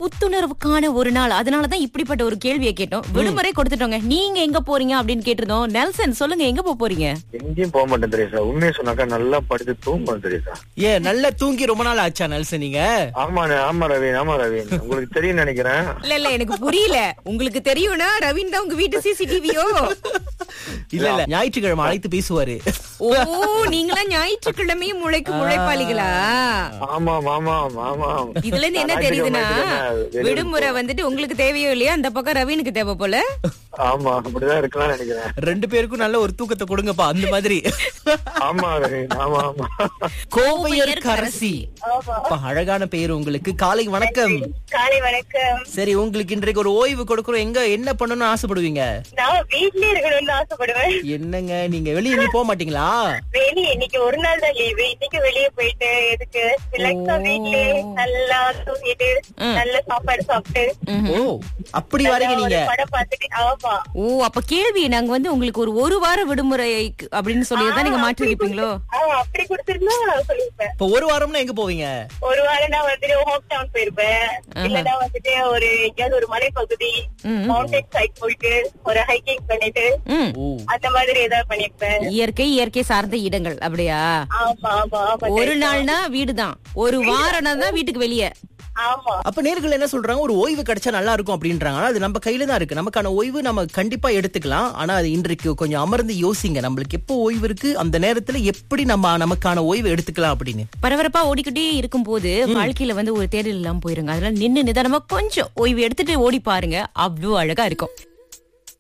புத்துணர்வுக்கான ஒரு நாள் அதனாலதான் இப்படிப்பட்ட ஒரு கேள்வியை கேட்டோம் விடுமுறை கொடுத்துட்டோங்க நீங்க எங்க போறீங்க அப்படின்னு கேட்டிருந்தோம் நெல்சன் சொல்லுங்க எங்க போப் போறீங்க எங்கேயும் போக மாட்டேன் தெரியுசா உண்மையை சொன்னாக்கா நல்லா படிச்சு தூங்குவேன் தெரியுசா ஏன் நல்லா தூங்கி ரொம்ப நாள் ஆச்சா நல்சன் நீங்க ஆமாண்ணே ஆமா ரவீன் ஆமா ரவீன் உங்களுக்கு தெரியும் நினைக்கிறேன் இல்ல இல்ல எனக்கு புரியல உங்களுக்கு தெரியும்னா ரவீன் தான் உங்க வீட்டு சிசிடிவியோ இல்ல இல்ல ஞாயிற்றுக்கிழமை அழைத்து பேசுவாரு ஓ நீங்களா ஞாயிற்றுக்கிழமையும் முளைக்கு முளைப்பாளிகளா ஆமா ஆமா ஆமா இதுல இருந்து என்ன தெரியுதுன்னா விடுமுறை வந்துட்டு உங்களுக்கு தேவையோ இல்லையா அந்த பக்கம் ரவீனுக்கு தேவை போல ஆமா அப்படிதான் இருக்கலாம் நினைக்கிறேன் ரெண்டு பேருக்கும் நல்ல ஒரு தூக்கத்தை கொடுங்கப்பா அந்த மாதிரி ஆமா ரவீன் ஆமா ஆமா கோவையர் கரசி அப்பா, அழகான பேர் உங்களுக்கு காலை வணக்கம் காலை வணக்கம் சரி உங்களுக்கு இன்றைக்கு ஒரு ஓய்வு கொடுக்குறோம் எங்க என்ன பண்ணணும்னு ஆசைப்படுவீங்க நான் வீட்லயே இருக்கணும்னு ஆசைப்படுவேன் என்னங்க நீங்க வெளிய எங்கேயும் போக மாட்டீங்களா வெளியே இன்னைக்கு ஒரு நாள் தான் லீவு இன்னைக்கு வெளியே போயிட்டு எதுக்கு ரிலாக்ஸா வீட்லயே நல்லா தூங்கிட்டு நல்ல சாப்பாடு சாப்பிட்டு ஓ அப்படி வரீங்க ஒரு நீங்க படம் பார்த்துட்டு ஆமா ஓ அப்ப கேள்வி நாங்க வந்து உங்களுக்கு ஒரு ஒரு வார விடுமுறை அப்படின்னு சொல்லிதான் நீங்க மாற்றி இருப்பீங்களோ ஆ, அப்படி கொடுத்திருந்தா சொல்லிருப்பேன் இப்ப ஒரு வாரம்னா எங்க போவீங்க ஒரு வாரம் நான் வந்துட்டு ஹோம் டவுன் போயிருப்பேன் இல்லன்னா வந்துட்டு ஒரு எங்கேயாவது ஒரு மலைப்பகுதி மவுண்டன் சைட் போயிட்டு ஒரு ஹைக்கிங் பண்ணிட்டு ம் ஓ அந்த மாதிரி ஏதாவது பண்ணிருப்பேன் இயற்கை இயற்கை சார்ந்த இடங்கள் அப்படியா ஆமா ஆமா ஆமா ஒரு நாள்னா வீடுதான் ஒரு வாரம்னா தான் வீட்டுக்கு வெளியே ஆமா அப்ப நேர்கள் என்ன சொல்றாங்க ஒரு ஓய்வு கிடைச்சா நல்லா இருக்கும் அப்படின்றாங்க ஆனா அது நம்ம கையில தான் இருக்கு நமக்கான ஓய்வு நம்ம கண்டிப்பா எடுத்துக்கலாம் ஆனா அது இன்றைக்கு கொஞ்சம் அமர்ந்து யோசிங்க நம்மளுக்கு எப்போ ஓய்வு இருக்கு அந்த நேரத்துல எப்படி நம்ம நமக்கான ஓய்வு எடுத்துக்கலாம் அப்படின்னு பரபரப்பா ஓடிக்கிட்டே இருக்கும் போது வாழ்க்கையில வந்து ஒரு தேடல் இல்லாம போயிருங்க அதனால நின்னு நிதானமா கொஞ்சம் ஓய்வு எடுத்துட்டு ஓடி பாருங்க அவ்வளவு அழகா இருக்கும்